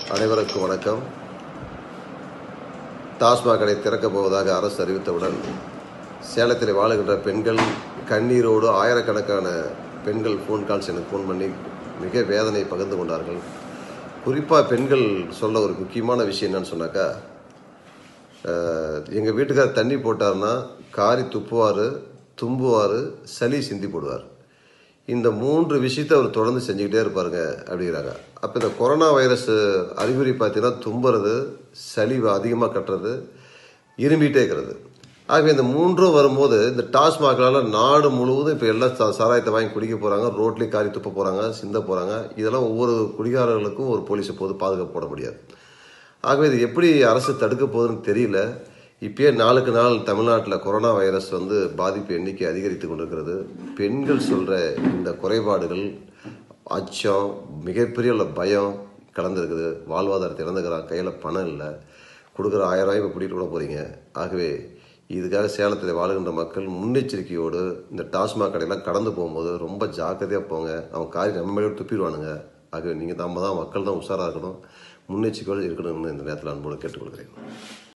அனைவருக்கும் வணக்கம் டாஸ்மாக் கடை திறக்கப் போவதாக அரசு அறிவித்தவுடன் சேலத்தில் வாழுகின்ற பெண்கள் கண்ணீரோடு ஆயிரக்கணக்கான பெண்கள் ஃபோன் கால்ஸ் எனக்கு ஃபோன் பண்ணி மிக வேதனை பகிர்ந்து கொண்டார்கள் குறிப்பாக பெண்கள் சொல்ல ஒரு முக்கியமான விஷயம் என்னன்னு சொன்னாக்கா எங்கள் வீட்டுக்காரர் தண்ணி போட்டார்னா காரி துப்புவார் தும்புவார் சளி சிந்தி போடுவார் இந்த மூன்று விஷயத்தை அவர் தொடர்ந்து செஞ்சுக்கிட்டே இருப்பாருங்க அப்படிங்கிறாங்க அப்போ இந்த கொரோனா வைரஸ் அறிகுறி பார்த்தீங்கன்னா தும்புறது சளி அதிகமாக கட்டுறது இரும்பிகிட்டே இருக்கிறது ஆகவே இந்த மூன்றும் வரும்போது இந்த டாஸ்மாக்னால நாடு முழுவதும் இப்போ எல்லாம் சா- சாராயத்தை வாங்கி குடிக்க போகிறாங்க ரோட்லேயே காரி துப்ப போகிறாங்க சிந்த போகிறாங்க இதெல்லாம் ஒவ்வொரு குடிகாரர்களுக்கும் ஒரு போலீஸை போது பாதுகாப்பு போட முடியாது ஆகவே இது எப்படி அரசு தடுக்க போகுதுன்னு தெரியல இப்பயே நாளுக்கு நாள் தமிழ்நாட்டில் கொரோனா வைரஸ் வந்து பாதிப்பு எண்ணிக்கை அதிகரித்து கொண்டிருக்கிறது பெண்கள் சொல்கிற இந்த குறைபாடுகள் அச்சம் மிகப்பெரிய உள்ள பயம் கலந்துருக்குது வாழ்வாதாரத்தை இழந்துக்கிறான் கையில் பணம் இல்லை கொடுக்குற ஆயிரம் ரூபாய் இப்போ பிடிட்டு கூட போகிறீங்க ஆகவே இதுக்காக சேலத்தில் வாழுகின்ற மக்கள் முன்னெச்சரிக்கையோடு இந்த டாஸ்மாக் கடையெல்லாம் கடந்து போகும்போது ரொம்ப ஜாக்கிரதையாக போங்க அவன் காரி நம்ம மேலே துப்பிடுவானுங்க ஆகவே நீங்கள் நம்ம தான் மக்கள் தான் உஷாராக இருக்கணும் முன்னெச்சரிக்கையோடு இருக்கணும்னு இந்த நேரத்தில் அன்போடு கேட்டுக்கொள்கிறேன்